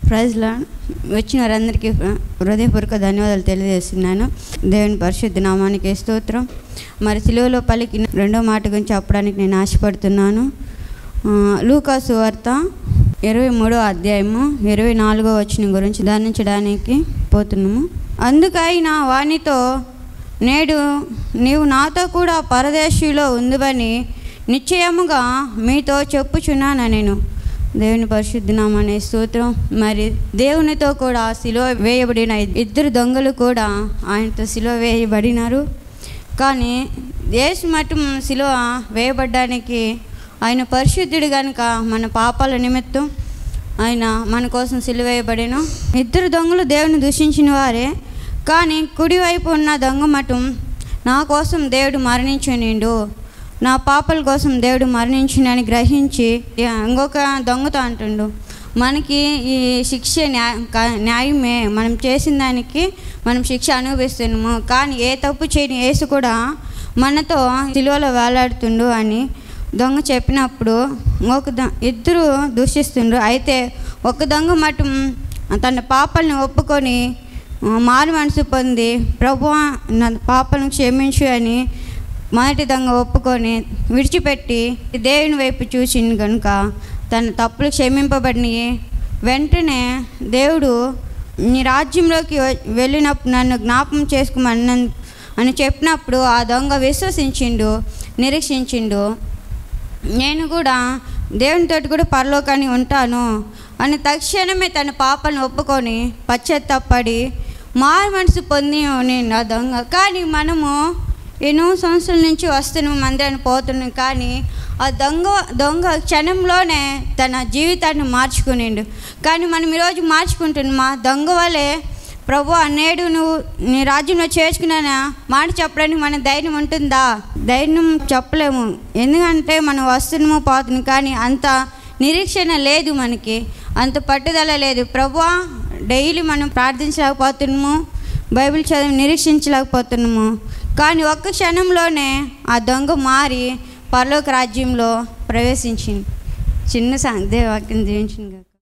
ప్రైజ్లా వచ్చిన వారందరికీ హృదయపూర్వక ధన్యవాదాలు తెలియజేస్తున్నాను దేవుని పరిశుద్ధ నామానికి స్తోత్రం మరి సిలువలో పలికి రెండో మాట గురించి చెప్పడానికి నేను ఆశపడుతున్నాను ఆ, లూకాసు వార్త ఇరవై మూడో అధ్యాయము ఇరవై నాలుగో వచ్చిన గురించి ధ్యానించడానికి పోతున్నాము అందుకైనా వానితో నేడు నీవు నాతో కూడా పరదేశీలో ఉందివని నిశ్చయముగా మీతో చెప్పుచున్నాను నేను దేవుని పరిశుద్ధ నామనే స్తోత్రం మరి దేవునితో కూడా సిలువ వేయబడిన ఇద్దరు దొంగలు కూడా ఆయనతో సిలువ వేయబడినారు కానీ యేసు మటు సిలువ వేయబడ్డానికి ఆయన పరిశుద్ధుడు కనుక మన పాపాల నిమిత్తం ఆయన మన కోసం సిలువ వేయబడిను ఇద్దరు దొంగలు దేవుని దూషించిన వారే కానీ కుడివైపు ఉన్న దొంగ మఠం నా కోసం దేవుడు మరణించునిండు నా పాపల కోసం దేవుడు మరణించునని గ్రహించి ఇంకొక దొంగతో అంటుండు మనకి ఈ శిక్ష న్యాయ కా- న్యాయమే మనం చేసిన దానికి మనం శిక్ష అనుభవిస్తున్నాము కానీ ఏ తప్పు చేయని యేసు కూడా మనతో సిలువలో వేలాడుతుండు అని దొంగ చెప్పినప్పుడు ఇంకొక ద ఇద్దరు దూషిస్తుండ్రు అయితే ఒక దొంగ మటం తన పాపల్ని ఒప్పుకొని ఆ, మారు మనసు పొంది ప్రభు నా పాపలను క్షమించు అని మొదటి దొంగ ఒప్పుకొని విడిచిపెట్టి దేవుని వైపు చూసింది కనుక తన తప్పులు క్షమింపబడినాయి వెంటనే దేవుడు నీ రాజ్యంలోకి వె- వెళ్ళినప్పుడు నన్ను జ్ఞాపం చేసుకోమన్న అని చెప్పినప్పుడు ఆ దొంగ విశ్వసించిండు నిరీక్షించిండు నేను కూడా దేవునితోటి కూడా పరలోకాన్ని ఉంటాను అని తక్షణమే తన పాపను ఒప్పుకొని పశ్చాత్తాపడి మారు మనసు పొంది నేను ఆ దొంగ కానీ మనము ఎన్నో సంవత్సరాల నుంచి వస్తున్నాం మందిరాన్ని పోతున్నాం కానీ ఆ దొంగ దొంగ క్షణంలోనే తన జీవితాన్ని మార్చుకునిండు కానీ మనం ఈరోజు మార్చుకుంటున్నాం ఆ దొంగ వలె ప్రభు నేడు నువ్వు నీ రాజ్యంలో చేర్చుకున్నా మాట చెప్పడానికి మన ధైర్యం ఉంటుందా ధైర్యం చెప్పలేము ఎందుకంటే మనం వస్తున్నాము పోతున్నాం కానీ అంత నిరీక్షణ లేదు మనకి అంత పట్టుదల లేదు ప్రభు డైలీ మనం ప్రార్థించలేకపోతున్నాము బైబిల్ చదివి నిరీక్షించలేకపోతున్నాము కానీ ఒక్క క్షణంలోనే ఆ దొంగ మారి పరలోక రాజ్యంలో ప్రవేశించింది చిన్న సందేవాక్యం జీవించింది